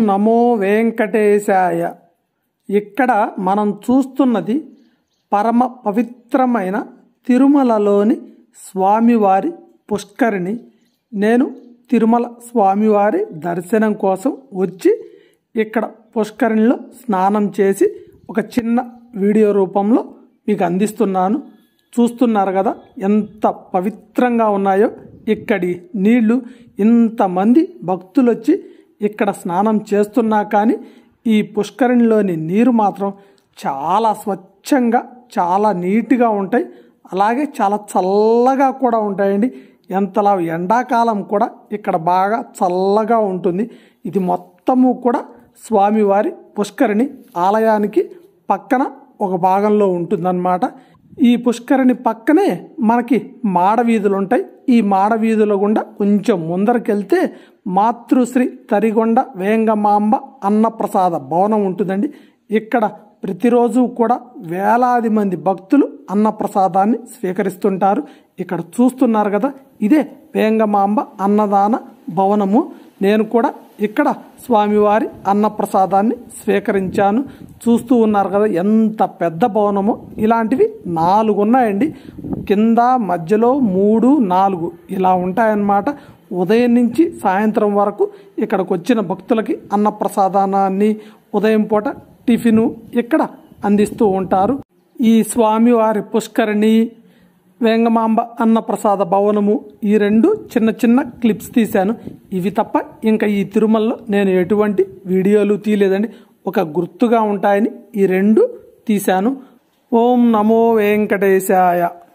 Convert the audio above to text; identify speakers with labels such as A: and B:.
A: నమో వెంకటేశాయ ఇక్కడ మనం చూస్తున్నది పరమ పవిత్రమైన తిరుమలలోని స్వామివారి పుష్కరిణి నేను తిరుమల స్వామివారి దర్శనం కోసం వచ్చి ఇక్కడ పుష్కరిణిలో స్నానం చేసి ఒక చిన్న వీడియో రూపంలో మీకు అందిస్తున్నాను చూస్తున్నారు కదా ఎంత పవిత్రంగా ఉన్నాయో ఇక్కడి నీళ్లు ఇంతమంది భక్తులు వచ్చి ఇక్కడ స్నానం చేస్తున్నా కానీ ఈ పుష్కరిణిలోని నీరు మాత్రం చాలా స్వచ్ఛంగా చాలా నీట్గా ఉంటాయి అలాగే చాలా చల్లగా కూడా ఉంటాయండి ఎంతలా ఎండాకాలం కూడా ఇక్కడ బాగా చల్లగా ఉంటుంది ఇది మొత్తము కూడా స్వామివారి పుష్కరిణి ఆలయానికి పక్కన ఒక భాగంలో ఉంటుందన్నమాట ఈ పుష్కరిణి పక్కనే మనకి మాడవీధులు ఉంటాయి ఈ మాడవీధుల గుండా కొంచెం ముందరకెళ్తే మాతృశ్రీ తరిగొండ వేంగమాంబ అన్నప్రసాద భవనం ఉంటుందండి ఇక్కడ ప్రతిరోజు కూడా వేలాది మంది భక్తులు అన్నప్రసాదాన్ని స్వీకరిస్తుంటారు ఇక్కడ చూస్తున్నారు కదా ఇదే వేంగమాంబ అన్నదాన భవనము నేను కూడా ఇక్కడ స్వామివారి అన్నప్రసాదాన్ని స్వీకరించాను చూస్తూ ఉన్నారు కదా ఎంత పెద్ద భవనమో ఇలాంటివి నాలుగు ఉన్నాయండి కింద మధ్యలో మూడు నాలుగు ఇలా ఉంటాయన్నమాట ఉదయం నుంచి సాయంత్రం వరకు ఇక్కడికి వచ్చిన భక్తులకి అన్నప్రసాదానాన్ని ఉదయం పూట టిఫిను ఇక్కడ అందిస్తూ ఉంటారు ఈ స్వామివారి పుష్కరిణి వేంగమాంబ అన్నప్రసాద భవనము ఈ రెండు చిన్న చిన్న క్లిప్స్ తీశాను ఇవి తప్ప ఇంకా ఈ తిరుమలలో నేను ఎటువంటి వీడియోలు తీయలేదండి ఒక గుర్తుగా ఉంటాయని ఈ రెండు తీశాను ఓం నమో వెంకటేశాయ